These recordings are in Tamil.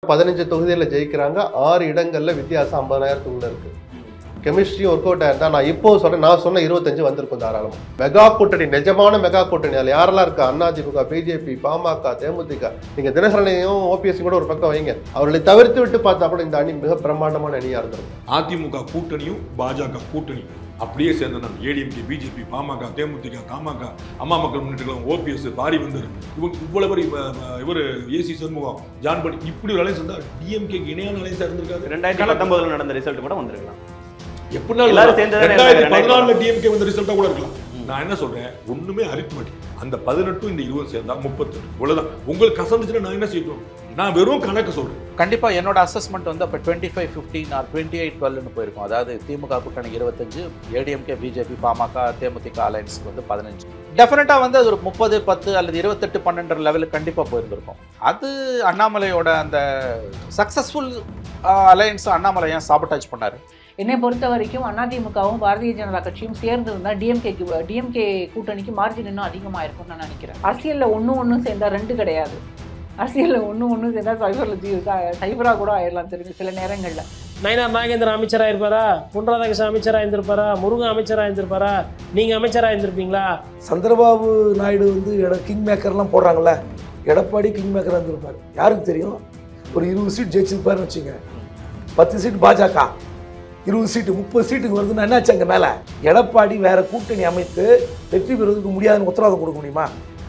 பதினஞ்சு தொகுதியில ஜெயிக்கிறாங்க ஆறு இடங்கள்ல வித்தியாசம் ஐம்பதாயிரத்துக்குள்ள இருக்கு கெமிஸ்ட்ரி ஒர்க் அவுட் ஆயிருந்தா நான் இப்போ சொல்றேன் நான் சொன்ன இருபத்தஞ்சு வந்திருக்கும் தாராளம் மெகா கூட்டணி நிஜமான மெகா கூட்டணி அதுல யாரெல்லாம் இருக்கா அதிமுக பிஜேபி பாமக தேமுதிக நீங்க தினசரனையும் ஓபிஎஸ் கூட ஒரு பக்கம் வைங்க அவர்களை தவிர்த்து விட்டு பார்த்தா கூட இந்த அணி மிக பிரம்மாண்டமான அணியா இருந்திருக்கும் அதிமுக கூட்டணியும் பாஜக கூட்டணி அப்படியே சேர்ந்தனாங்க ஏடிஎம்கே பிஜேபி பாமக தேமுதிக தமாக அம்மா மக்கள் முன்னேற்ற ஓபிஎஸ் பாரிவந்தர் இவங்க இவ்வளவு பேர் இவ- இவர் ஏசி சண்முகம் ஜான் படி இப்படி ஒரு அலைன்ஸ் இருந்தா டிஎம்கேக்கு இணையான அலைன்ஸ் இருந்திருக்காது ரெண்டாயிரத்தி பத்தொன்பதுல நடந்த ரிசல்ட் கூட வந்திருக்கலாம் எப்படினாலும் எல்லாரும் சேர்ந்ததானே ரெண்டாயிரத்தி ரெண்டாயிரத்தி பதினாலுல டிஎம்கே வந்த ரிசல்ட்டா கூட இருக்கலாம் நான் என்ன சொல்றேன் ஒண்ணுமே அரித்மெட்டிக் அந்த பதினெட்டும் இந்த இருபது சேர்ந்தா முப்பத்தெட்டு இவ்வளவுதான் உங்களுக்கு கசந்துச்சுன்னா நான் என்ன செய்யணும் நான் வெறும் கணக்கு சொல்றேன் கண்டிப்பா என்னோட அசஸ்மெண்ட் வந்து அப்போ twenty five fifteen or twenty eight டுவெல்னு போயிருக்கும் அதாவது திமுக கூட்டணி இருபத்தஞ்சு ஏடிஎம்கே பிஜேபி பாமக தேமுதிக அலையன்ஸ்க்கு வந்து பதினஞ்சு டெஃபினட்டாக வந்து அது ஒரு முப்பது பத்து அல்லது இருபத்தெட்டு பன்னெண்டு லெவலுக்கு கண்டிப்பாக போயிருந்திருக்கும் அது அண்ணாமலையோட அந்த சக்ஸஸ்ஃபுல் அலையன்ஸ் அண்ணாமலை ஏன் சாபட்டாஜ் பண்ணாரு என்னை பொறுத்த வரைக்கும் அதிமுகவும் பாரதிய ஜனதா கட்சியும் சேர்ந்து இருந்தால் டிஎம்கேக்கு டிஎம்கே கூட்டணிக்கு மார்ஜின் இன்னும் அதிகமாக இருக்கும்னு நான் நினைக்கிறேன் அரசியலில் ஒன்று ஒன்று சேர்ந்தா ரெண்டு கிடையாது அரசியலில் ஒன்று ஒன்று சேர்ந்தா சைபரில் ஜீ சைபராக கூட ஆயிடலாம் தெரிஞ்சு சில நேரங்களில் நயனார் நாகேந்திரன் அமைச்சராக இருப்பாரா பொன் ராதாகிருஷ்ணன் அமைச்சராக இருந்திருப்பாரா முருகன் அமைச்சராக இருந்திருப்பாரா நீங்கள் அமைச்சராக இருந்திருப்பீங்களா சந்திரபாபு நாயுடு வந்து எட கிங் மேக்கர்லாம் போடுறாங்கல்ல எடப்பாடி கிங் மேக்கராக இருந்திருப்பார் யாருக்கு தெரியும் ஒரு இருபது சீட் ஜெயிச்சிருப்பாருன்னு வச்சுங்க பத்து சீட் பாஜக இருபது சீட்டு முப்பது சீட்டுக்கு வருதுன்னா என்னாச்சு அங்கே மேலே எடப்பாடி வேற கூட்டணி அமைத்து வெற்றி பெறுவதற்கு முடியாதுன்னு உத்தரவாதம் கொடுக்க முடியுமா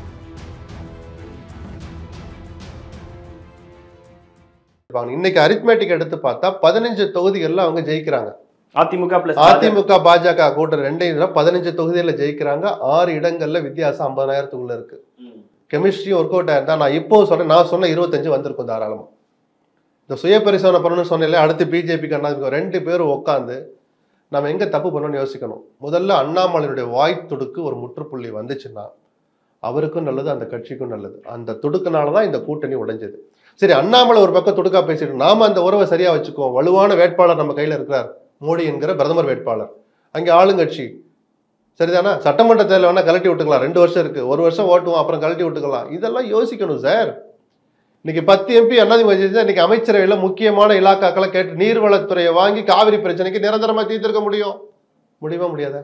இருப்பாங்க. இன்னைக்கு அரித்மேட்டிக் எடுத்து பார்த்தா பதினஞ்சு தொகுதிகள்ல அவங்க ஜெயிக்கிறாங்க அதிமுக பிளஸ் அதிமுக பாஜக கூட்டணி ரெண்டையும் பதினஞ்சு தொகுதியில ஜெயிக்கிறாங்க ஆறு இடங்கள்ல வித்தியாசம் ஐம்பதாயிரத்துக்குள்ள இருக்கு கெமிஸ்ட்ரி ஒர்க் அவுட் ஆயிருந்தா நான் இப்போ சொல்றேன் நான் சொன்ன இருபத்தஞ்சு வந்திருக்கும் தாராளமா இந்த சுய பரிசோதனை பண்ணணும்னு சொன்னேன்ல அடுத்து பிஜேபிக்கு அண்ணா ரெண்டு பேரும் உட்காந்து நம்ம எங்க தப்பு பண்ணணும்னு யோசிக்கணும் முதல்ல அண்ணாமலையுடைய வாய் துடுக்கு ஒரு முற்றுப்புள்ளி வந்துச்சுன்னா அவருக்கும் நல்லது அந்த கட்சிக்கும் நல்லது அந்த துடுக்குனால தான் இந்த கூட்டணி உடைஞ்சது சரி அண்ணாமலை ஒரு பக்கம் துடுக்கா பேசிட்டு நாம அந்த உறவை சரியா வச்சுக்குவோம் வலுவான வேட்பாளர் நம்ம கையில இருக்கிறார் மோடி என்கிற பிரதமர் வேட்பாளர் அங்கே ஆளுங்கட்சி சரிதானா சட்டமன்ற தேர்தல் வேணா கழட்டி விட்டுக்கலாம் ரெண்டு வருஷம் இருக்கு ஒரு வருஷம் ஓட்டுவோம் அப்புறம் கழட்டி விட்டுக்கலாம் இதெல்லாம் யோசிக்கணும் சார் இன்னைக்கு பத்து எம்பி அதிமுக ஜெயிச்சா இன்னைக்கு அமைச்சரவையில முக்கியமான இலாக்காக்களை கேட்டு நீர்வளத்துறையை வாங்கி காவிரி பிரச்சனைக்கு நிரந்தரமா தீர்த்திருக்க முடியும் முடியுமா முடியாதா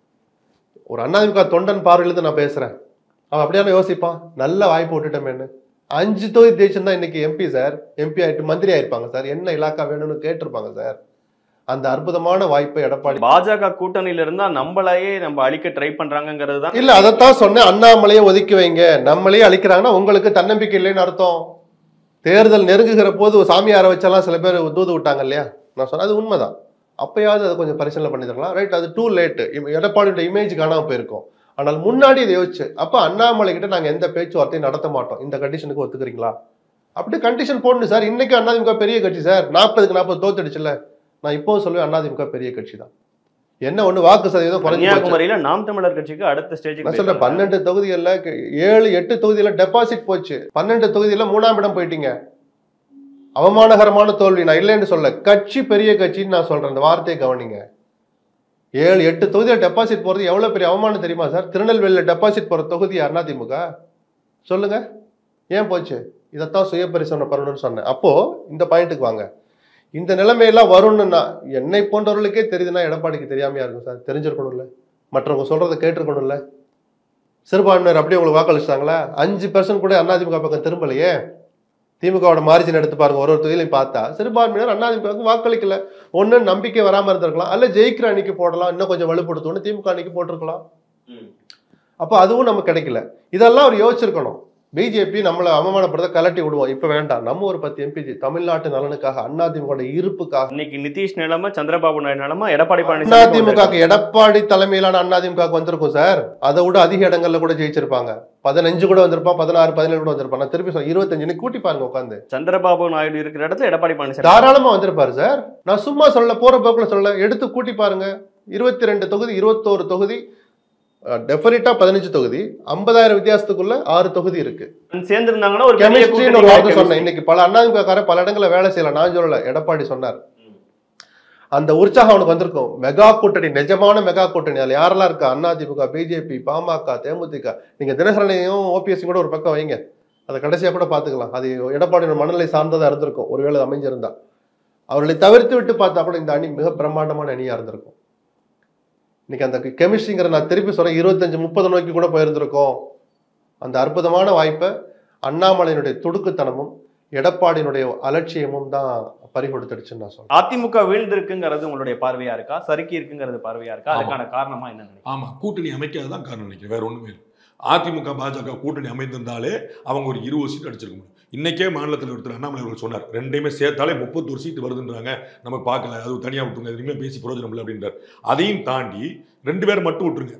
ஒரு அதிமுக தொண்டன் பார்வையிலிருந்து நான் பேசுறேன் அவன் அப்படியான யோசிப்பான் நல்ல வாய்ப்பு விட்டுட்டோமேன்னு அஞ்சு தொகுதி ஜெயிச்சிருந்தா இன்னைக்கு எம்பி சார் எம்பி ஆயிட்டு மந்திரி ஆயிருப்பாங்க சார் என்ன இலாக்கா வேணும்னு கேட்டிருப்பாங்க சார் அந்த அற்புதமான வாய்ப்பை எடப்பாடி பாஜக கூட்டணியில இருந்தா நம்மளையே நம்ம அழிக்க ட்ரை பண்றாங்கிறது தான் இல்ல அதைத்தான் சொன்னேன் அண்ணாமலையை ஒதுக்கி வைங்க நம்மளே அழிக்கிறாங்கன்னா உங்களுக்கு தன்னம்பிக்கை இல்லைன்னு அர்த்தம் தேர்தல் நெருங்குகிற போது ஒரு சாமியாரை வச்செல்லாம் சில பேர் தூது விட்டாங்க இல்லையா நான் சொன்னேன் அது உண்மைதான் அப்பயாவது அதை கொஞ்சம் பரிசீலனை பண்ணிருக்கலாம் ரைட் அது டூ லேட்டு எடப்பாடியோட இமேஜ் காணாம போயிருக்கும் ஆனால் முன்னாடி இதை யோசிச்சு அப்ப அண்ணாமலை கிட்ட நாங்க எந்த பேச்சுவார்த்தையும் நடத்த மாட்டோம் இந்த கண்டிஷனுக்கு ஒத்துக்கிறீங்களா அப்படி கண்டிஷன் போடணும் சார் இன்னைக்கு அதிமுக பெரிய கட்சி சார் நாற்பதுக்கு நாற்பது தோத்துடுச்சுல்ல நான் இப்போவும் சொல்லுவேன் அதிமுக பெரிய கட்சி தான் என்ன ஒண்ணு வாக்கு சதவீதம் குறைஞ்சு போச்சு. கன்னியாகுமரியில நாம் தமிழர் கட்சிக்கு அடுத்த நான் ஸ்டேஜுக்கு சொல்றேன் பன்னெண்டு தொகுதிகள்ல க- ஏழு எட்டு தொகுதியில டெபாசிட் போச்சு பன்னெண்டு தொகுதியில மூணாம் இடம் போயிட்டீங்க அவமானகரமான தோல்வி நான் இல்லைன்னு சொல்ல கட்சி பெரிய கட்சின்னு நான் சொல்றேன் இந்த வார்த்தையை கவனிங்க ஏழு எட்டு தொகுதியில டெபாசிட் போறது எவ்வளவு பெரிய அவமானம் தெரியுமா சார் திருநெல்வேலியில டெபாசிட் போற தொகுதி அதிமுக சொல்லுங்க ஏன் போச்சு இதைத்தான் சுய பரிசோதனை பண்ணணும்னு சொன்னேன் அப்போ இந்த பாயிண்ட்டுக்கு வாங்க இந்த நிலைமையெல்லாம் வரும்னுன்னா என்னை போன்றவர்களுக்கே தெரியுதுன்னா எடப்பாடிக்கு தெரியாமையா இருக்கும் சார் தெரிஞ்சிருக்கணும்ல மற்றவங்க சொல்றதை கேட்டிருக்கணும்ல சிறுபான்மையினர் அப்படியே உங்களுக்கு வாக்களிச்சிட்டாங்களா அஞ்சு பெர்சன்ட் கூட அதிமுக பக்கம் திரும்பலையே திமுகவோட மார்ஜின் எடுத்து பாருங்க ஒரு ஒரு தொகுதியிலையும் பார்த்தா சிறுபான்மையினர் அதிமுகவுக்கு வாக்களிக்கல ஒண்ணு நம்பிக்கை வராம இருந்திருக்கலாம் அல்ல ஜெயிக்கிற அன்னைக்கு போடலாம் இன்னும் கொஞ்சம் வலுப்படுத்தணும்னு திமுக அன்னைக்கு போட்டிருக்கலாம் அப்போ அதுவும் நமக்கு கிடைக்கல இதெல்லாம் அவர் யோசிச்சிருக்கணும் பிஜேபி நம்மளை அவமானப்படுத்த கலட்டி விடுவோம் இப்ப வேண்டாம் நம்ம ஒரு பத்து எம்பி தமிழ்நாட்டு நலனுக்காக அதிமுக இருப்புக்காக இன்னைக்கு நிதிஷ் நிலைமை சந்திரபாபு நாயுடு நிலைமை எடப்பாடி பழனிசாமி அதிமுக எடப்பாடி தலைமையிலான அதிமுக வந்திருக்கும் சார் அதை விட அதிக இடங்கள்ல கூட ஜெயிச்சிருப்பாங்க பதினஞ்சு கூட வந்திருப்பான் பதினாறு பதினேழு கூட வந்திருப்பான் நான் திருப்பி சொல்றேன் இருபத்தஞ்சு கூட்டி பாருங்க உட்காந்து சந்திரபாபு நாயுடு இருக்கிற இடத்துல எடப்பாடி பழனிசாமி தாராளமா வந்திருப்பாரு சார் நான் சும்மா சொல்ல போற போக்குல சொல்ல எடுத்து கூட்டி பாருங்க இருபத்தி ரெண்டு தொகுதி இருபத்தோரு தொகுதி டெஃபினட்டா பதினஞ்சு தொகுதி ஐம்பதாயிரம் வித்தியாசத்துக்குள்ள ஆறு தொகுதி இருக்கு சேர்ந்திருந்தாங்கன்னா ஒரு பெரிய கெமிஸ்ட்ரின்னு ஒரு கூட்டணி வார்த்தை chemistry. சொன்னேன் இன்னைக்கு பல அண்ணாதிமுக பல இடங்கள்ல வேலை செய்யலாம் நான் சொல்லல எடப்பாடி சொன்னார் அந்த உற்சாகம் அவனுக்கு வந்திருக்கும் மெகா கூட்டணி நிஜமான மெகா கூட்டணி அதுல யாரெல்லாம் இருக்கா அதிமுக பிஜேபி பாமக தேமுதிக நீங்க தினகரனையும் ஓபிஎஸ் கூட ஒரு பக்கம் வைங்க அதை கடைசியாக கூட பார்த்துக்கலாம் அது எடப்பாடியோட மனநிலை சார்ந்ததாக இருந்திருக்கும் ஒருவேளை அமைஞ்சிருந்தா அவர்களை தவிர்த்து விட்டு பார்த்தா கூட இந்த அணி மிக பிரம்மாண்டமான அணியாக இருந்திருக்கும் இன்னைக்கு அந்த கெமிஸ்ட்ரிங்கிற நான் திருப்பி சொல்றேன் இருபத்தஞ்சு முப்பது நோக்கி கூட போயிருந்திருக்கோம் அந்த அற்புதமான வாய்ப்பை அண்ணாமலையினுடைய துடுக்குத்தனமும் எடப்பாடியினுடைய அலட்சியமும் தான் பறிகொடுத்துடுச்சுன்னு நான் சொல்றேன் அதிமுக வீழ்ந்திருக்குங்கிறது உங்களுடைய பார்வையா இருக்கா சறுக்கி இருக்குங்கிறது பார்வையா இருக்கா ஆமா. அதுக்கான காரணமா என்ன நினைக்கிறீங்க ஆமா கூட்டணி அமைக்காததான் காரணம் நினைக்கிறேன் வேற ஒண்ணுமே இல்லை அதிமுக பாஜக கூட்டணி அமைந்திருந்தாலே அவங்க ஒரு இருபது சீட் அடிச்சிருக்க முடியும் இன்னைக்கே மாநிலத்தில் ஒருத்தர் அண்ணாமலை அவர்கள் சொன்னார் ரெண்டையுமே சேர்த்தாலே முப்பத்தொரு சீட் வருதுன்றாங்க நமக்கு பார்க்கல அது தனியாக விட்டுருங்க எதுவுமே பேசி பிரயோஜனம் இல்லை அப்படின்றார் அதையும் தாண்டி ரெண்டு பேரும் மட்டும் விட்டுருங்க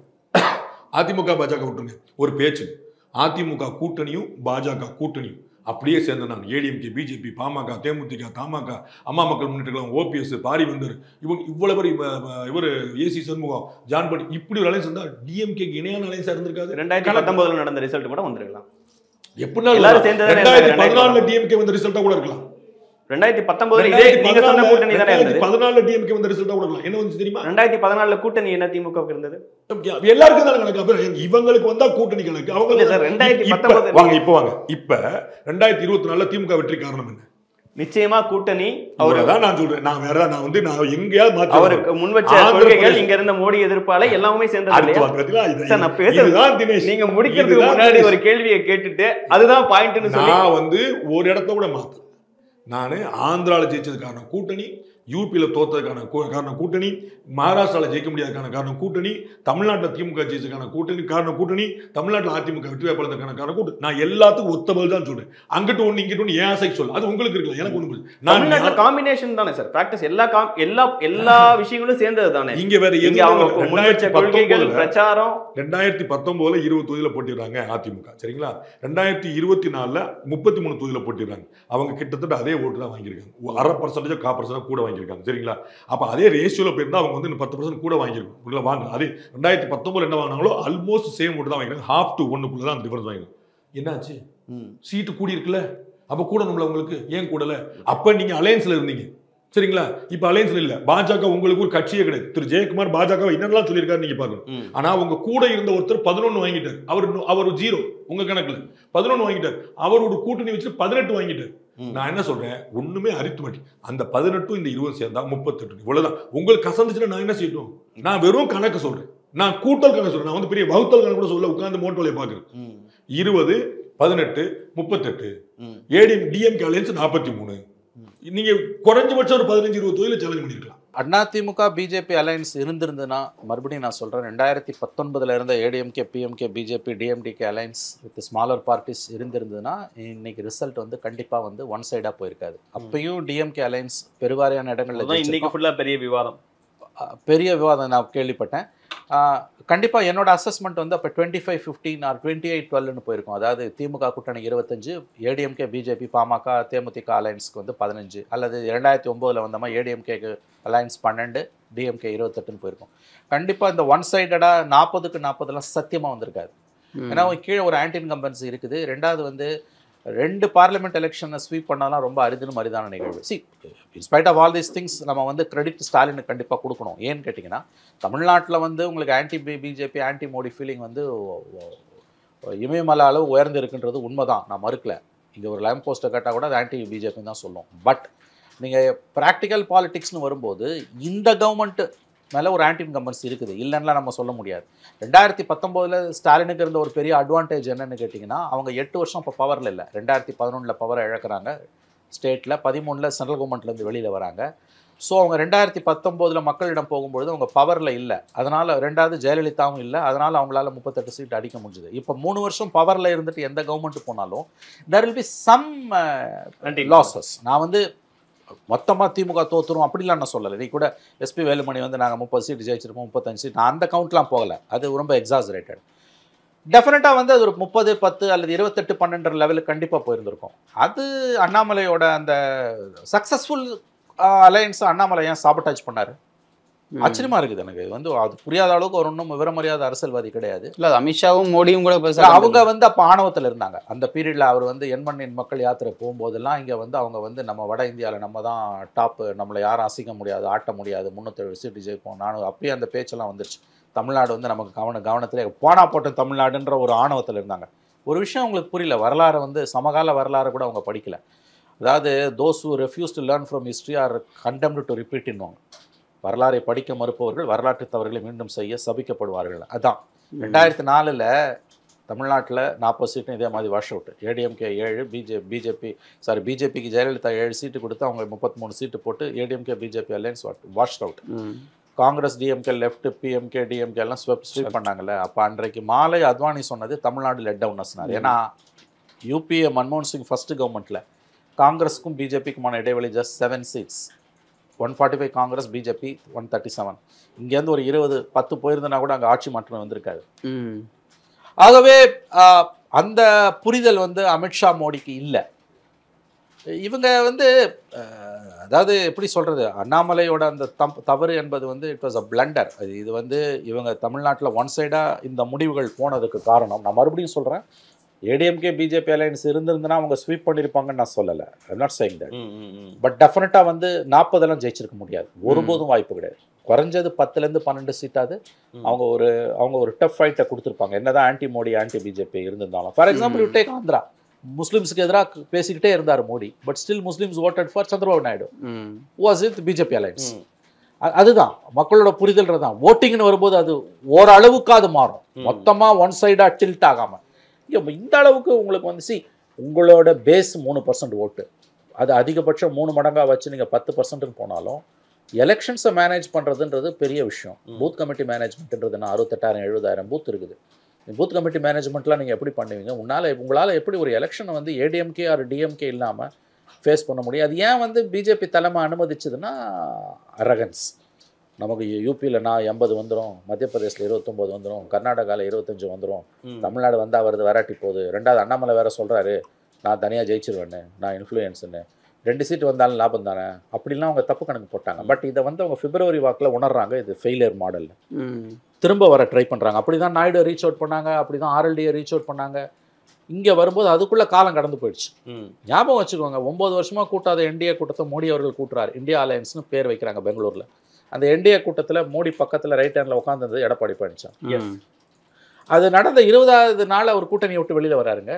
அதிமுக பாஜக விட்டுருங்க ஒரு பேச்சு அதிமுக கூட்டணியும் பாஜக கூட்டணியும் அப்படியே சேர்ந்தாங்க ஏடிஎம்கே பிஜேபி பாமக தேமுதிக தமாக அம்மா மக்கள் முன்னேற்ற ஓபிஎஸ் பாரிவந்தர் இவங்க இவ்வளவு பேர் இவர் ஏசி சண்முகம் ஜான் பட் இப்படி ஒரு அலைன்ஸ் இருந்தா டிஎம்கேக்கு இணையான அலைன்ஸா இருந்திருக்காது ரெண்டாயிரத்தி பத்தொன்பதுல நடந்த ரிசல்ட் கூட வந்திருக்கலாம் எப்படினாலும் எல்லாரும் சேர்ந்து தானே ரெண்டாயிரத்தி இருந்தாங்க, பதினாலுல டிஎம்கே வந்த ரிசல்ட்டா கூட இருக்கலாம் ரெண்டாயிரத்தி பத்தொன்பதுல இதே நீங்க சொன்ன கூட்டணி தானே இருந்தது பதினாலுல டிஎம்கே வந்த ரிசல்ட்டா கூட இருக்கலாம் என்ன வந்து தெரியுமா ரெண்டாயிரத்தி பதினாலுல கூட்டணி என்ன திமுகவுக்கு இருந்தது எல்லாருக்கும் தான் கணக்கு அப்புறம் இவங்களுக்கு வந்தா கூட்டணி கணக்கு அவங்க இல்ல சார், ரெண்டாயிரத்தி இப்ப- பத்தொன்பது வாங்க இப்ப வாங்க இப்ப ரெண்டாயிரத்தி இருபத்தி நாலுல திமுக வெற்றி காரணம் என்ன நிச்சயமா கூட்டணி அவர் அவரதான் நான் சொல்றேன் நான் வேற நான் வந்து நான் எங்கேயாவது மாத்தி அவருக்கு முன் வச்ச ஆந்திர கொள்கைகள் பிரதேச- இங்க இருந்த மோடி எதிர்ப்பால எல்லாமே சேர்ந்தது அடுத்து இல்லையா வாங்க பாத்தீங்களா? இது- சார், நான் பேசுறது- இதுதான் தினேஷ் நீங்க முடிக்கிறதுக்கு இதுதான் முன்னாடி தினேஷ். ஒரு கேள்வியை கேட்டுட்டு அதுதான் பாயிண்ட்னு சொல்லி நான் வந்து ஒரு இடத்த கூட மாத்தல நான் ஆந்திரால ஜெயிச்சது காரணம் கூட்டணி யூபியில தோத்ததுக்கான கூ- காரணம் கூட்டணி மகாராஷ்டிரால ஜெயிக்க முடியாததுக்கான காரணம் கூட்டணி தமிழ்நாட்டில் திமுக ஜெயிச்சதுக்கான கூட்டணி காரணம் கூட்டணி தமிழ்நாட்டில் அதிமுக வெற்றி வாய்ப்பாளதுக்கான காரணம் கூட்டணி நான் எல்லாத்துக்கும் ஒத்த பதில் தான் சொல்றேன் அங்கிட்டு ஒண்ணு இங்கிட்டு ஒண்ணு ஏன் ஆசைக்கு சொல்ல அது உங்களுக்கு இருக்கலாம் எனக்கு ஒண்ணு நான் தமிழ்நாட்டுல காம்பினேஷன் தானே சார் பிராக்டிஸ் எல்லா com- எல்லா எல்லா விஷயங்களும் சேர்ந்தது தானே இங்க வேற இங்க அவங்க முன் வச்ச எதுவும் கொள்கைகள் ரெண்டாயிரத்தி பிரச்சாரம் ரெண்டாயிரத்தி பத்தொன்பதுல இருபது தொகுதியில போட்டிடுறாங்க அதிமுக சரிங்களா ரெண்டாயிரத்தி இருபத்தி நாலுல முப்பத்தி மூணு தொகுதியில போட்டிடுறாங்க அவங்க கிட்டத்தட்ட அதே ஓட்டு தான் வாங்கியிருக்காங்க ஒ- அரை பர்சன்டேஜ் கா பர்சன்ட் கூட வாங்கியிருக்காங்க சரிங்களா அப்ப அதே ரேஷியோல போயிருந்தா அவங்க வந்து இன்னும் பத்து பர்சன்ட் கூட வாங்கியிருக்கும் உள்ள வாங்க அதே ரெண்டாயிரத்தி பத்தொன்பதுல என்ன வாங்கினாங்களோ ஆல்மோஸ்ட் சேம் ஓட்டு தான் வாங்கிருக்காங்க ஹாஃப் டு ஒன்னுக்குள்ள தான் டிஃபரன்ஸ் வாங்கிருக்காங்க என்னாச்சு சீட்டு கூடி இருக்குல்ல அப்ப கூடணும்ல உங்களுக்கு ஏன் கூடல அப்ப நீங்க அலையன்ஸ்ல இருந்தீங்க சரிங்களா இப்ப அலையன்ஸ்ல இல்ல பாஜக உங்களுக்கு ஒரு கட்சியே கிடையாது திரு ஜெயக்குமார் பாஜக என்னெல்லாம் சொல்லியிருக்காரு நீங்க பாக்கணும் ம். ஆனா உங்க கூட இருந்த ஒருத்தர் பதினொன்னு வாங்கிட்டார் அவர் இன்னும்- அவர் ஜீரோ உங்க கணக்குல பதினொன்னு வாங்கிட்டார் அவரோட கூட்டணி வச்சு பதினெட்டு வாங்கிட்டார் ம். நான் என்ன சொல்றேன் ஒண்ணுமே அரித்மெட்டிக் அந்த பதினெட்டும் இந்த இருபது சேர்ந்தா முப்பத்தெட்டு இவ்வளவுதான் உங்களுக்கு கசந்துச்சுன்னா நான் என்ன செய்யட்டும் நான் வெறும் கணக்கு சொல்றேன் நான் கூட்டல் கணக்கு சொல்றேன் நான் வந்து பெரிய வகுத்தல் கணக்கு கூட சொல்ல உட்கார்ந்து மோட்டோலையை பாக்குறேன் ம், இருபது பதினெட்டு முப்பத்தெட்டு ம். ஏடிஎம் டிஎம்கே அலையன்ஸ் நாற்பத்தி மூணு நீங்க குறைஞ்சபட்சம் ஒரு பதினஞ்சு இருபது தொகுதியில சேலஞ்ச் பண்ணிருக்கலாம் அதிமுக பிஜேபி அலையன்ஸ் இருந்திருந்ததுன்னா மறுபடியும் நான் சொல்கிறேன் ரெண்டாயிரத்தி பத்தொன்பதுல இருந்த ADMK PMK BJP DMDK alliance with smaller parties இருந்திருந்ததுன்னா இன்னைக்கு ரிசல்ட் வந்து கண்டிப்பாக வந்து ஒன் சைடாக போயிருக்காது அப்பயும் டிஎம்கே அலையன்ஸ் பெருவாரியான இடங்களில் அதுதான் இன்னைக்கு ஃபுல்லா பெரிய விவாதம் பெரிய விவாதம் நான் கேள்விப்பட்டேன் கண்டிப்பாக என்னோட அசஸ்மெண்ட் வந்து அப்போ twenty five fifteen or twenty eight டுவெல்னு போயிருக்கும் அதாவது திமுக கூட்டணி இருபத்தஞ்சு ஏடிஎம்கே பிஜேபி பாமக தேமுதிக அலையன்ஸ்க்கு வந்து பதினஞ்சு அல்லது இரண்டாயிரத்தி ஒம்போதில் வந்தோமா ஏடிஎம்கேக்கு அலையன்ஸ் பன்னெண்டு டிஎம்கே இருபத்தெட்டுன்னு போயிருக்கும் கண்டிப்பாக இந்த ஒன் சைடடாக நாற்பதுக்கு நாற்பதுலாம் சத்தியமாக வந்திருக்காது ஏன்னா கீழே ஒரு ஆன்டி இன்கம்பன்சி இருக்குது ரெண்டாவது வந்து ரெண்டு பார்லிமெண்ட் எலெக்ஷனை ஸ்வீப் பண்ணாலாம் ரொம்ப அரிதுன்னு அரிதான நிகழ்வு see in spite of all these things நம்ம வந்து கிரெடிட் ஸ்டாலினுக்கு கண்டிப்பாக கொடுக்கணும் ஏன்னு கேட்டிங்கன்னா தமிழ்நாட்டில் வந்து உங்களுக்கு anti B BJP anti Modi feeling வந்து இமயமலை அளவு உயர்ந்து இருக்குன்றது உண்மைதான் நான் மறுக்கல இங்கே ஒரு லைம் போஸ்ட்டை கேட்டால் கூட அது ஆன்டி பிஜேபி தான் சொல்லும் பட் நீங்கள் ப்ராக்டிக்கல் பாலிடிக்ஸ்னு வரும்போது இந்த கவர்மெண்ட் மேலே ஒரு ஆன்டி இன்கம்பன்சி இருக்குது இல்லைன்னா நம்ம சொல்ல முடியாது ரெண்டாயிரத்தி பத்தொம்போதில் ஸ்டாலினுக்கு இருந்த ஒரு பெரிய அட்வான்டேஜ் என்னன்னு கேட்டிங்கன்னா அவங்க எட்டு வருஷம் இப்போ பவரில் இல்லை ரெண்டாயிரத்தி பதினொன்றில் பவரை இழக்கிறாங்க ஸ்டேட்டில் பதிமூணில் சென்ட்ரல் கவர்மெண்ட்லேருந்து வெளியில் வராங்க ஸோ அவங்க ரெண்டாயிரத்தி பத்தொம்போதில் மக்களிடம் போகும்பொழுது அவங்க பவரில் இல்லை அதனால் ரெண்டாவது ஜெயலலிதாவும் இல்லை அதனால் அவங்களால முப்பத்தெட்டு சீட் அடிக்க முடிஞ்சுது இப்போ மூணு வருஷம் பவரில் இருந்துட்டு எந்த கவர்மெண்ட் போனாலும் there will be some losses நான் வந்து மொத்தமாக திமுக தோத்துரும் அப்படிலாம் நான் சொல்லலை நீ கூட எஸ்பி வேலுமணி வந்து நாங்கள் முப்பது சீட் ஜெயிச்சிருக்கோம் முப்பத்தஞ்சு சீட் நான் அந்த கவுண்ட்லாம் போகலை அது ரொம்ப எக்ஸாசரேட்டட் டெஃபினட்டாக வந்து அது ஒரு முப்பது பத்து அல்லது இருபத்தெட்டு பன்னெண்டு லெவலுக்கு கண்டிப்பாக போயிருந்திருக்கும் அது அண்ணாமலையோட அந்த சக்ஸஸ்ஃபுல் அலையன்ஸ் அண்ணாமலை ஏன் சாபட்டாஜ் பண்ணாரு ஆச்சரியமா இருக்குது எனக்கு இது வந்து அது புரியாத அளவுக்கு ஒரு ஒன்றும் விவரமறியாத அரசியல்வாதி கிடையாது இல்ல அது அமித்ஷாவும் மோடியும் கூட இல்ல, பெருசா அவங்க வந்து அப்போ ஆணவத்தில் இருந்தாங்க அந்த பீரியட்ல அவர் வந்து எண்மண் எண் மக்கள் யாத்திரை போகும்போதெல்லாம் இங்கே வந்து அவங்க வந்து நம்ம வட இந்தியாவில் நம்ம தான் டாப்பு நம்மளை யாரும் அசைக்க முடியாது ஆட்ட முடியாது முந்நூற்றேழு சீட்டு ஜெயிப்போம் நானும் அப்பயே அந்த பேச்செல்லாம் வந்துருச்சு தமிழ்நாடு வந்து நமக்கு கவன கவனத்திலே போனா போட்ட தமிழ்நாடுன்ற ஒரு ஆணவத்தில் இருந்தாங்க ஒரு விஷயம் அவங்களுக்கு புரியல வரலாறு வந்து சமகால வரலாறு கூட அவங்க படிக்கல அதாவது those who refuse to learn from history are condemned to repeat இன்னுவாங்க வரலாறை படிக்க மறுப்பவர்கள் வரலாற்று தவறுகளை மீண்டும் செய்ய சபிக்கப்படுவார்கள் அதான் ரெண்டாயிரத்தி நாலில் தமிழ்நாட்டில் நாற்பது சீட்டும் இதே மாதிரி வாஷ் அவுட் ஏடிஎம்கே ஏழு பிஜே பிஜேபி சாரி பிஜேபிக்கு ஜெயலலிதா ஏழு சீட்டு கொடுத்து அவங்க முப்பத்தி மூணு சீட்டு போட்டு ADMK BJP alliance wash out Congress DMK left PMK DMK எல்லாம் ஸ்வெப் ஸ்வீப் பண்ணாங்கல்ல அப்போ அன்றைக்கு மாலை அத்வானி சொன்னது தமிழ்நாடு லெட் டவுன்னஸ்னார் ஏன்னா யூபிஏ மன்மோகன் சிங் ஃபர்ஸ்ட் கவர்மெண்ட்டில் காங்கிரஸுக்கும் பிஜேபிக்குமான இடைவெளி just seven seats one forty five Congress BJP one thirty seven இங்கேருந்து ஒரு இருபது பத்து போயிருந்தனா கூட அங்கே ஆட்சி மாற்றம் வந்திருக்காது ஆகவே ஆஹ், அந்த புரிதல் வந்து அமித்ஷா மோடிக்கு இல்லை இவங்க வந்து ஆஹ், அதாவது எப்படி சொல்றது அண்ணாமலையோட அந்த தம் தவறு என்பது வந்து இட் வாஸ் அ பிளண்டர் அது இது வந்து இவங்க தமிழ்நாட்டில் ஒன் சைடாக இந்த முடிவுகள் போனதுக்கு காரணம் நான் மறுபடியும் சொல்கிறேன் ஏடிஎம்கே பிஜேபி அலையன்ஸ் இருந்திருந்தனா அவங்க ஸ்வீப் பண்ணியிருப்பாங்கன்னு நான் சொல்லலை I'm not saying that but டெஃபினட்டாக வந்து நாற்பதெல்லாம் ஜெயிச்சிருக்க முடியாது ஒருபோதும் வாய்ப்பு கிடையாது குறைஞ்சது பத்துலேருந்து பன்னெண்டு சீட்டாவது அவங்க ஒரு அவங்க ஒரு டஃப் ஃபைட்டை கொடுத்துருப்பாங்க என்னதான் ஆன்டி மோடி ஆன்டி பிஜேபி இருந்திருந்தாலும் for example you take Andhra முஸ்லிம்ஸ்க்கு எதிராக பேசிக்கிட்டே இருந்தார் Modi but still Muslims voted for Chandrababu Naidu was it BJP alliance அதுதான் மக்களோட புரிதல் தான் ஓட்டிங்னு வரும்போது அது ஓரளவுக்கு அது மாறும் மொத்தமா ஒன் சைடா டில்ட் ஆகாம ஐயோ, இந்த அளவுக்கு உங்களுக்கு வந்து சி உங்களோட பேஸ் மூணு பர்சன்ட் ஓட்டு அது அதிகபட்சம் மூணு மடங்கா வச்சு நீங்க பத்து பர்சன்ட்னு போனாலும் எலெக்ஷன்ஸை மேனேஜ் பண்றதுன்றது பெரிய விஷயம் பூத் கமிட்டி மேனேஜ்மெண்ட்ன்றது நான் அறுபத்தெட்டாயிரம் எழுபதாயிரம் பூத் இருக்குது பூத் கமிட்டி மேனேஜ்மெண்ட்லாம் நீங்கள் எப்படி பண்ணுவீங்க உன்னால் உங்களால் எப்படி ஒரு எலெக்ஷனை வந்து ஏடிஎம்கே ஆர் டிஎம்கே இல்லாமல் ஃபேஸ் பண்ண முடியும் அது ஏன் வந்து பிஜேபி தலைமை அனுமதிச்சதுன்னா அரகன்ஸ் நமக்கு யூபியில் நான் எண்பது வந்துடும் மத்திய பிரதேசில் இருபத்தொம்போது வந்துடும் கர்நாடகாவில் இருபத்தஞ்சு வந்துடும் தமிழ்நாடு வந்தால் வருது வராட்டி போகுது ரெண்டாவது அண்ணாமலை வேற சொல்கிறாரு நான் தனியாக ஜெயிச்சிருவேன்னு நான் இன்ஃப்ளூயன்ஸுன்னு ரெண்டு சீட் வந்தாலும் லாபம் தானே அப்படிலாம் அவங்க தப்பு கணக்கு போட்டாங்க பட் இதை வந்து அவங்க பிப்ரவரி வாக்கில் உணர்றாங்க இது ஃபெயிலியர் மாடல் திரும்ப வர ட்ரை பண்ணுறாங்க அப்படி தான் நாயுடு ரீச் அவுட் பண்ணாங்க அப்படி தான் ஆர்எல்டியை ரீச் அவுட் பண்ணாங்க இங்கே வரும்போது அதுக்குள்ளே காலம் கடந்து போயிடுச்சு ஞாபகம் வச்சுக்கோங்க ஒம்பது வருஷமாக கூட்டாத என்டிஏ கூட்டத்தை மோடி அவர்கள் கூட்டுறாரு இந்தியா அலையன்ஸ்னு பேர் வைக்கிறாங்க பெங்களூரில் அந்த என்டிஏ கூட்டத்தில் மோடி பக்கத்தில் ரைட் ஹேண்டில் உட்காந்துருந்தது எடப்பாடி பழனிசாமி அது நடந்த இருபதாவது நாள் அவர் கூட்டணியை விட்டு வெளியில் வராருங்க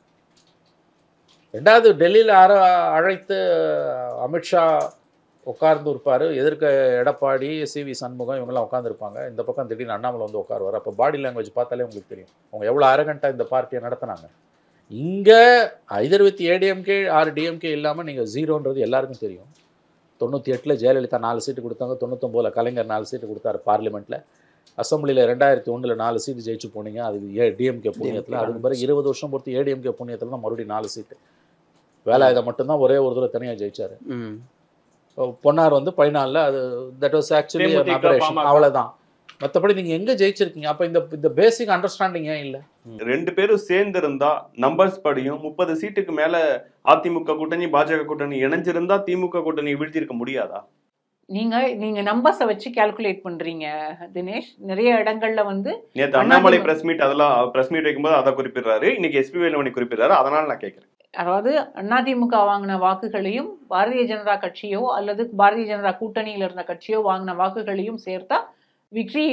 ரெண்டாவது டெல்லியில் அற அழைத்து அமித்ஷா உட்கார்ந்து இருப்பார் எதிர்க்க எடப்பாடி சி வி சண்முகம் இவங்கெல்லாம் உட்காந்துருப்பாங்க இந்த பக்கம் திடீர்னு அண்ணாமலை வந்து உட்காருவார் அப்போ பாடி லாங்குவேஜ் பார்த்தாலே உங்களுக்கு தெரியும் அவங்க எவ்வளோ அரகண்ட்டாக இந்த பார்ட்டியை நடத்துனாங்க இங்கே either with ADMK or DMK இல்லாமல் நீங்கள் ஜீரோன்றது எல்லாருக்கும் தெரியும் தொண்ணூற்றி எட்டில் ஜெயலலிதா நாலு சீட்டு கொடுத்தாங்க தொண்ணூத்தொம்போதில் கலைஞர் நாலு சீட்டு கொடுத்தாரு பார்லிமெண்ட்டில் அசம்பிளியில் ரெண்டாயிரத்தி ஒன்றில் நாலு சீட்டு ஜெயிச்சு போனீங்க அதுக்கு ஏ டிஎம்கே புண்ணியத்தில் அதுக்கு பிறகு இருபது வருஷம் பொறுத்து ஏடிஎம்கே புண்ணியத்தில் தான் மறுபடியும் நாலு சீட்டு வேலாயுதம் மட்டும்தான் ஒரே ஒரு தடவை தனியாக ஜெயிச்சாரு பொன்னார் வந்து பதினாலில் அது தட் வாஸ் ஆக்சுவலி தேமுதிக, பாமக. அவ்வளோதான் மற்றபடி நீங்கள் எங்கே ஜெயிச்சிருக்கீங்க அப்போ இந்த இந்த பேசிக் அண்டர்ஸ்டாண்டிங் ஏன் இல்லை ரெண்டு பேரும் சேர்ந்து இருந்தா நம்பர்ஸ் படியும் முப்பது சீட்டுக்கு மேல அதிமுக கூட்டணி பாஜக கூட்டணி இணைஞ்சிருந்தா திமுக கூட்டணி வீழ்த்திருக்க முடியாதா நீங்க நீங்க நம்பர்ஸை வச்சு கால்குலேட் பண்றீங்க தினேஷ் நிறைய இடங்கள்ல வந்து நேத்து அண்ணாமலை பிரஸ் மீட் அதெல்லாம் பிரஸ் மீட் வைக்கும்போது அதை குறிப்பிடுறாரு இன்னைக்கு எஸ்பி வேலுமணி குறிப்பிடுறாரு அதனால நான் கேட்கிறேன் அதாவது அதிமுக வாங்கின வாக்குகளையும் பாரதிய ஜனதா கட்சியோ அல்லது பாரதிய ஜனதா கூட்டணியில் இருந்த கட்சியோ வாங்கின வாக்குகளையும் சேர்த்தா விக்ரி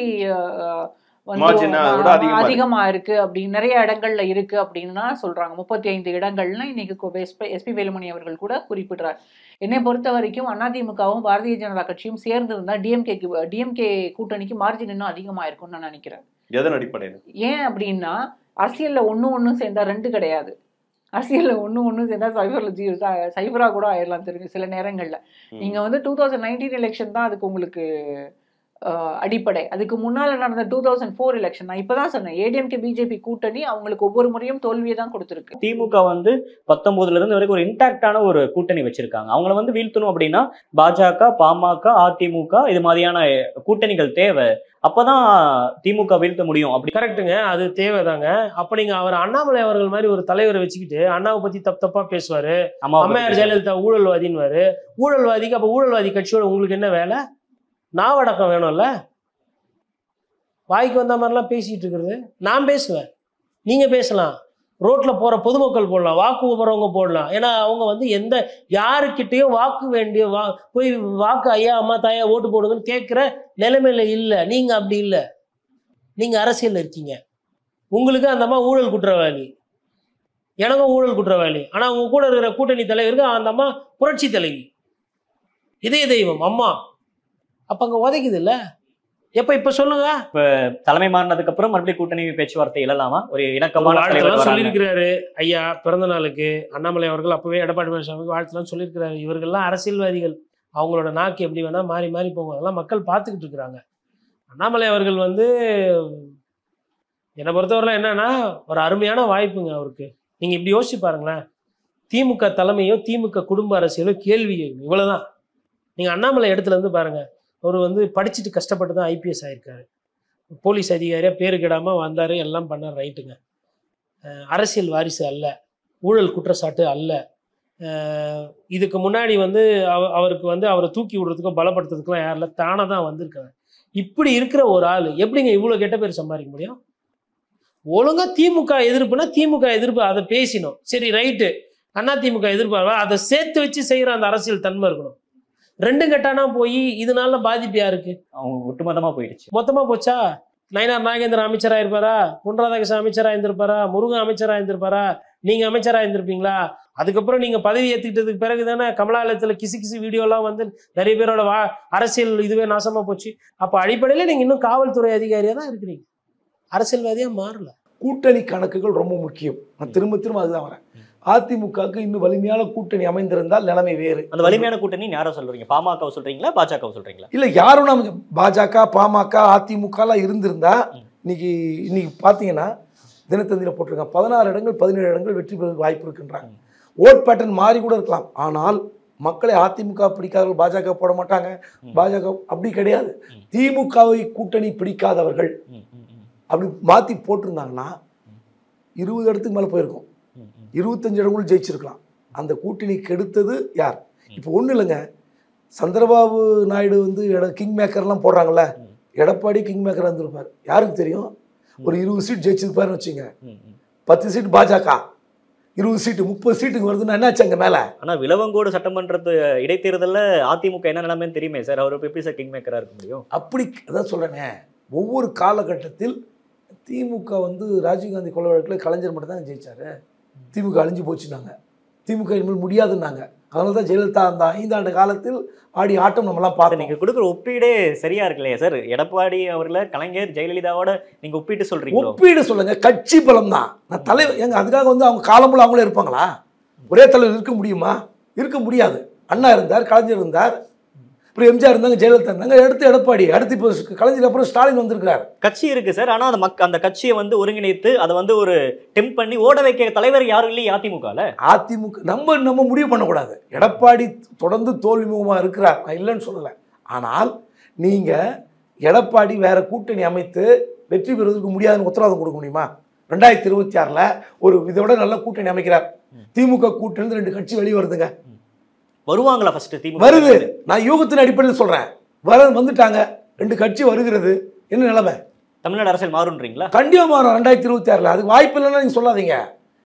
Margin அதை விட அதிகமா இருக்கு. அதிகமா இருக்கு அப்படி நிறைய இடங்கள்ல இருக்கு அப்படின்னு தான் சொல்றாங்க முப்பத்தி ஐந்து இடங்கள்னு இன்னைக்கு எஸ்பி வேலுமணி அவர்கள் கூட குறிப்பிடுறார் என்னை பொறுத்த வரைக்கும் அதிமுகவும் பாரதிய ஜனதா கட்சியும் சேர்ந்து இருந்தா டிஎம்கேக்கு டிஎம்கே கூட்டணிக்கு மார்ஜின் இன்னும் அதிகமா இருக்கும்னு நான் நினைக்கிறேன் எதன் அடிப்படையில் ஏன் அப்படின்னா அரசியல்ல ஒண்ணு ஒண்ணு சேர்ந்தா ரெண்டு கிடையாது அரசியல்ல ஒண்ணு ஒண்ணு சேர்ந்தா சைபர்ல ஜீரோ சைபரா கூட ஆயிடலாம் தெரியும் சில நேரங்கள்ல நீங்க வந்து டூ தௌசண்ட் நைன்டீன் எலெக்ஷன் தான் அதுக்கு உங்களுக்கு அஹ், அடிப்படை அதுக்கு முன்னால நடந்த டூ தௌசண்ட் ஃபோர் எலெக்ஷன் நான் இப்பதான் சொன்னேன் ஏடிஎம்கே பிஜேபி கூட்டணி அவங்களுக்கு ஒவ்வொரு முறையும் தோல்வியை தான் கொடுத்துருக்கு திமுக வந்து பத்தொன்பதுல இருந்து வரைக்கும் ஒரு இன்டாக்டான ஒரு கூட்டணி வச்சிருக்காங்க அவங்கள வந்து வீழ்த்தணும் அப்படின்னா பாஜக பாமக அதிமுக இது மாதிரியான கூட்டணிகள் தேவை அப்பதான் திமுக வீழ்த்த முடியும் அப்படி கரெக்ட்டுங்க அது தேவைதாங்க அப்ப நீங்க அவர் அண்ணாமலை அவர்கள் மாதிரி ஒரு தலைவரை வச்சுக்கிட்டு அண்ணாவை பத்தி தப்பு தப்பா பேசுவாரு அம்மா அம்மையார் ஜெயலலிதா ஊழல்வாதின்னுவாரு ஊழல்வாதிக்கு அப்ப ஊழல்வாதி கட்சியோட உங்களுக்கு என்ன வேலை நாவடக்கம் வேணும்ல வாய்க்கு வந்த மாதிரிலாம் பேசிட்டு இருக்கிறது நான் பேசுவேன் நீங்க பேசலாம் ரோட்ல போற பொதுமக்கள் போடலாம் வாக்கு போறவங்க போடலாம் ஏன்னா அவங்க வந்து எந்த யாருக்கிட்டயும் வாக்கு வேண்டிய வா போய் வாக்கு ஐயா அம்மா தாயா ஓட்டு போடுங்கன்னு கேட்குற நிலைமையில இல்லை நீங்க அப்படி இல்லை நீங்க அரசியல்ல இருக்கீங்க உங்களுக்கு அந்த அம்மா ஊழல் குற்றவாளி எனக்கும் ஊழல் குற்றவாளி ஆனா அவங்க கூட இருக்கிற கூட்டணி தலைவருக்கு அந்த அம்மா புரட்சி தலைவி இதய தெய்வம் அம்மா அப்ப அங்க உதைக்குது இல்ல எப்ப இப்ப சொல்லுங்க தலைமை மாறினதுக்கு அப்புறம் மறுபடியும் கூட்டணி பேச்சுவார்த்தை எழலாமா ஒரு இணக்கமான தலைவர் வாழ்த்துலாம் வராங்க. சொல்லியிருக்கிறாரு ஐயா பிறந்த நாளுக்கு அண்ணாமலை அவர்கள் அப்பவே எடப்பாடி பழனிசாமிக்கு வாழ்த்துலாம் சொல்லியிருக்கிறாரு இவர்கள்லாம் அரசியல்வாதிகள் அவங்களோட நாக்கு எப்படி வேணா மாறி மாறி போகும் அதெல்லாம் மக்கள் பார்த்துக்கிட்டு இருக்கிறாங்க அண்ணாமலை அவர்கள் வந்து என்னை பொறுத்தவரை என்னன்னா ஒரு அருமையான வாய்ப்புங்க அவருக்கு நீங்க இப்படி யோசிச்சு பாருங்களேன் திமுக தலைமையோ திமுக குடும்ப அரசியலோ கேள்வி கேட்கும். இவ்வளவுதான் நீங்க அண்ணாமலை இடத்துல இருந்து பாருங்க அவர் வந்து படிச்சுட்டு கஷ்டப்பட்டு தான் ஐபிஎஸ் ஆயிருக்காரு போலீஸ் அதிகாரியா பேரு கெடாம வந்தாரு எல்லாம் பண்ணார் ரைட்டுங்க அஹ் அரசியல் வாரிசு அல்ல ஊழல் குற்றச்சாட்டு அல்ல அஹ் இதுக்கு முன்னாடி வந்து அவ அவருக்கு வந்து அவரை தூக்கி விடுறதுக்கும் பலப்படுத்துறதுக்கும் யாரில் தானாக தான் வந்திருக்காங்க இப்படி இருக்கிற ஒரு ஆள் எப்படிங்க இவ்வளோ கெட்ட பேர் சம்பாதிக்க முடியும் ஒழுங்கா திமுக எதிர்ப்புனா திமுக எதிர்ப்பு அதை பேசினோம் சரி ரைட்டு அண்ணா திமுக எதிர்ப்பார்வா அதை சேர்த்து வச்சு செய்கிற அந்த அரசியல் தன்மை இருக்கணும் ரெண்டும் கெட்டானா போய் இதனால பாதிப்பு யாருக்கு அவங்க ஒட்டுமொத்தமா போயிடுச்சு மொத்தமா போச்சா நயனார் நாகேந்திரன் அமைச்சரா இருப்பாரா பொன் ராதாகிருஷ்ணன் அமைச்சரா இருந்திருப்பாரா முருகன் அமைச்சரா இருந்திருப்பாரா நீங்க அமைச்சரா இருந்திருப்பீங்களா அதுக்கப்புறம் நீங்க பதவி ஏத்துக்கிட்டதுக்கு பிறகு தானே கமலாலயத்துல கிசு கிசு வீடியோலாம் வந்து நிறைய பேரோட வா அரசியல் இதுவே நாசமா போச்சு அப்ப அடிப்படையில நீங்க இன்னும் காவல்துறை அதிகாரியா தான் இருக்கிறீங்க அரசியல்வாதியா மாறல கூட்டணி கணக்குகள் ரொம்ப முக்கியம் நான் திரும்ப திரும்ப அதுதான் வரேன் அதிமுகவுக்கு இன்னும் வலிமையான கூட்டணி அமைந்திருந்தால் நிலைமை வேறு அந்த வலிமையான கூட்டணி யாரை சொல்றீங்க பாமகவை சொல்றீங்களா பாஜகவை சொல்றீங்களா இல்ல யாரும் நம்ம பாஜக பாமக அதிமுகலாம் இருந்திருந்தா ம். இன்னைக்கு இன்னைக்கு பார்த்தீங்கன்னா தினத்தந்தியில் போட்டிருக்காங்க பதினாறு இடங்கள் பதினேழு இடங்கள் வெற்றி பெறுவதற்கு வாய்ப்பு இருக்குன்றாங்க ஓட் பேட்டர்ன் மாறி கூட இருக்கலாம் ஆனால் மக்களை அதிமுக பிடிக்காதவர்கள் பாஜக போட மாட்டாங்க ம். பாஜக அப்படி கிடையாது ம். திமுகவை கூட்டணி பிடிக்காதவர்கள் ம், ம், ம், அப்படி மாற்றி போட்டிருந்தாங்கன்னா இருபது இடத்துக்கு மேலே போயிருக்கும் ம், ம். இருபத்தஞ்சு இடங்களும் ஜெயிச்சிருக்கலாம் அந்த கூட்டணி கெடுத்தது யார் இப்போ ஒன்றும் இல்லைங்க சந்திரபாபு நாயுடு வந்து எட கிங் மேக்கர்லாம் போடுறாங்கல்ல ம். எடப்பாடி கிங் மேக்கர் இருந்திருப்பார் யாருக்கு தெரியும் ஒரு இருபது சீட் ஜெயிச்சிருப்பாருன்னு வச்சுங்க ம், ம். பத்து சீட் பாஜக இருபது சீட்டு முப்பது சீட்டுக்கு வருதுன்னா என்னாச்சு அங்கே மேலே ஆனா விலவங்கோடு சட்டமன்றத்து இடைத்தேர்தல்ல அதிமுக என்ன நிலைமைன்னு தெரியுமே சார் அவர் எப்படி சார் கிங் மேக்கரா இருக்க முடியும் அப்படி அதான் சொல்கிறேனே ஒவ்வொரு காலகட்டத்தில் திமுக வந்து ராஜீவ்காந்தி கொலை வழக்கில் கலைஞர் மட்டும் தான் ஜெயிச்சாரு திமுக அழிஞ்சு போச்சுனாங்க திமுக இனிமேல் முடியாதுன்னாங்க அதனால தான் ஜெயலலிதா அந்த ஐந்தாண்டு காலத்தில் ஆடி ஆட்டம் நம்மலாம் சார், பார்த்தோம் நீங்க கொடுக்குற ஒப்பீடே சரியா இருக்கு இல்லையா சார் எடப்பாடி அவர்களை கலைஞர் ஜெயலலிதாவோட நீங்க ஒப்பிட்டு சொல்றீங்களோ ஒப்பீடு சொல்லுங்க கட்சி பலம் தான் நான் தலைவர் எங்க அதுக்காக வந்து அவங்க காலமுள்ள அவங்களே இருப்பாங்களா ஒரே தலைவர் இருக்க முடியுமா இருக்க முடியாது அண்ணா இருந்தார் கலைஞர் இருந்தார் அப்புறம் எம்ஜிஆர் இருந்தாங்க ஜெயலலிதா இருந்தாங்க அடுத்து எடப்பாடி அடுத்து இப்போ கலைஞர் அப்புறம் ஸ்டாலின் வந்திருக்கிறார் கட்சி இருக்கு சார் ஆனா அந்த மக் அந்த கட்சியை வந்து ஒருங்கிணைத்து அதை வந்து ஒரு டெம்ப் பண்ணி ஓட வைக்க தலைவர் யாரும் இல்லையே அதிமுகல அதிமுக நம்ம நம்ம முடிவு பண்ணக்கூடாது எடப்பாடி தொடர்ந்து தோல்வி முகமாக இருக்கிறார் நான் இல்லைன்னு சொல்லலை ஆனால் நீங்கள் எடப்பாடி வேற கூட்டணி அமைத்து வெற்றி பெறுவதற்கு முடியாதுன்னு உத்தரவாதம் கொடுக்க முடியுமா ரெண்டாயிரத்தி இருபத்தி ஆறில் ஒரு இதோட நல்ல கூட்டணி அமைக்கிறார் திமுக கூட்டணி ரெண்டு கட்சி வெளியே வருதுங்க வருவாங்களா ஃபர்ஸ்ட் திமுக வருது நான் யூகத்தின் அடிப்படையில் சொல்கிறேன் வர வந்துட்டாங்க ரெண்டு கட்சி வருகிறது என்ன நிலைமை தமிழ்நாடு அரசியல் மாறுன்றீங்களா கண்டிப்பாக மாறும் ரெண்டாயிரத்தி இருபத்தி ஆறில் அதுக்கு வாய்ப்பு இல்லைன்னா நீங்கள் சொல்லாதீங்க